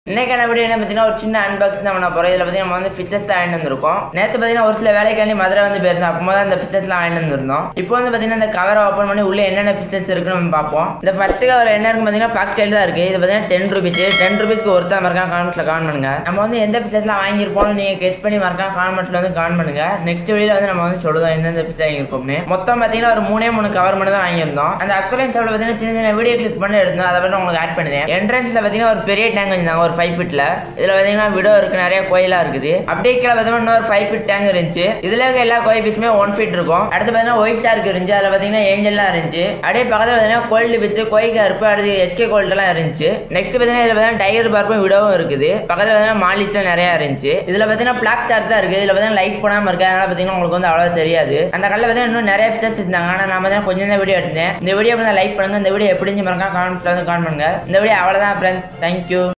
இன்னைக்கான வீடியோ என்ன பார்த்தீங்கன்னா ஒரு சின்ன அன்பாக்சிங் தான் பண்ண போகிறோம் இதில் பார்த்தீங்கன்னா நம்ம வந்து ஃபிஷஸ் வாங்கிட்டு வந்திருக்கோம் நேற்று பார்த்தீங்கன்னா ஒரு சில வேலைக்காண்டி மதுரை வந்து போயிருந்தோம் அப்போ தான் இந்த ஃபிஷஸ்லாம் வாங்கிட்டு வந்திருந்தோம் இப்போ வந்து பார்த்தீங்கன்னா இந்த கவரை ஓப்பன் பண்ணி உள்ளே என்னென்ன ஃபிஷஸ் இருக்குன்னு நம்ம பார்ப்போம் இந்த ஃபர்ஸ்ட் கவர் என்ன இருக்கு பார்த்தீங்கன்னா ஃபர்ஸ்ட் கையில் தான் இருக்குது இது பார்த்தீங்கன்னா டென் ருபீஸ் டென் ருபீஸ்க்கு ஒருத்தர் மறக்காம காமெண்ட்ஸில் கான் பண்ணுங்க நம்ம வந்து எந்த ஃபிஷஸ்லாம் வாங்கியிருப்போம்னு நீங்கள் கெஸ் பண்ணி மறக்காம காமெண்ட்ஸில் வந்து கான் பண்ணுங்க நெக்ஸ்ட் வீடியோ வந்து நம்ம வந்து சொல்லுவோம் எந்தெந்த ஃபிஷ் வாங்கியிருப்போம்னு மொத்தம் பார்த்தீங்கன்னா ஒரு மூணே மூணு கவர் மட்டும் தான் வாங்கியிருந்தோம் அந்த அக்குரன் ஷாப்பில் பார்த்தீங்கன்னா சின்ன சின்ன வீடியோ கிளிப் பண்ணி எடுத்தோம் அதை மட்டும் உங்களுக்கு ஆட் பண்ணுவேன் என்ட்ரன்ஸில் பார்த்தீங்கன்னா ஒரு பெரிய டேங்க் வச்சிருந்தாங்க ஒரு ஃபைவ் ஃபீட்டில் இதில் பார்த்தீங்கன்னா விடோ இருக்கு நிறைய கோயிலாக இருக்குது அப்படியே கீழே பார்த்தீங்கன்னா இன்னொரு ஃபைவ் ஃபீட் டேங்க் இருந்துச்சு இதில் இருக்க எல்லா கோயில் பீஸுமே ஒன் ஃபீட் இருக்கும் அடுத்து பார்த்தீங்கன்னா ஒயிட் ஸ்டார்க் இருந்துச்சு அதில் பார்த்தீங்கன்னா ஏஞ்சல்லாம் இருந்துச்சு அப்படியே பக்கத்தில் பார்த்தீங்கன்னா கோல்டு பீஸ் கோயிக்கா இருப்பு அடுத்து எஸ்கே கோல்டெல்லாம் இருந்துச்சு நெக்ஸ்ட் பார்த்தீங்கன்னா இதில் பார்த்தீங்கன்னா டைகர் பார்ப்பும் விடவும் இருக்குது பக்கத்தில் பார்த்தீங்கன்னா மாலிஸ்லாம் நிறையா இருந்துச்சு இதில் பார்த்தீங்கன்னா பிளாக் ஸ்டார் தான் இருக்குது இதில் பார்த்தீங்கன்னா லைட் போடாமல் இருக்கு அதனால பார்த்தீங்கன்னா உங்களுக்கு வந்து அவ்வளோ தெரியாது அந்த கல்லில் பார்த்தீங்கன்னா இன்னும் நிறைய ஃபிஷர்ஸ் இருந்தாங்க ஆனால் நான் பார்த்தீங்கன்னா கொஞ்சம் தான் வீடியோ எடுத்தேன் இந்த வீடியோ வந்து லைக் பண்ணுங்க இந்த வீடியோ எப்படி இருந்துச்சு மறக்காம காமெண்ட்ஸில் வந்து காமெண்ட் பண்ணுங்க இந்த வீடியோ அவ்வளோதான் ஃப்ரெண்ட்ஸ் தேங்க்யூ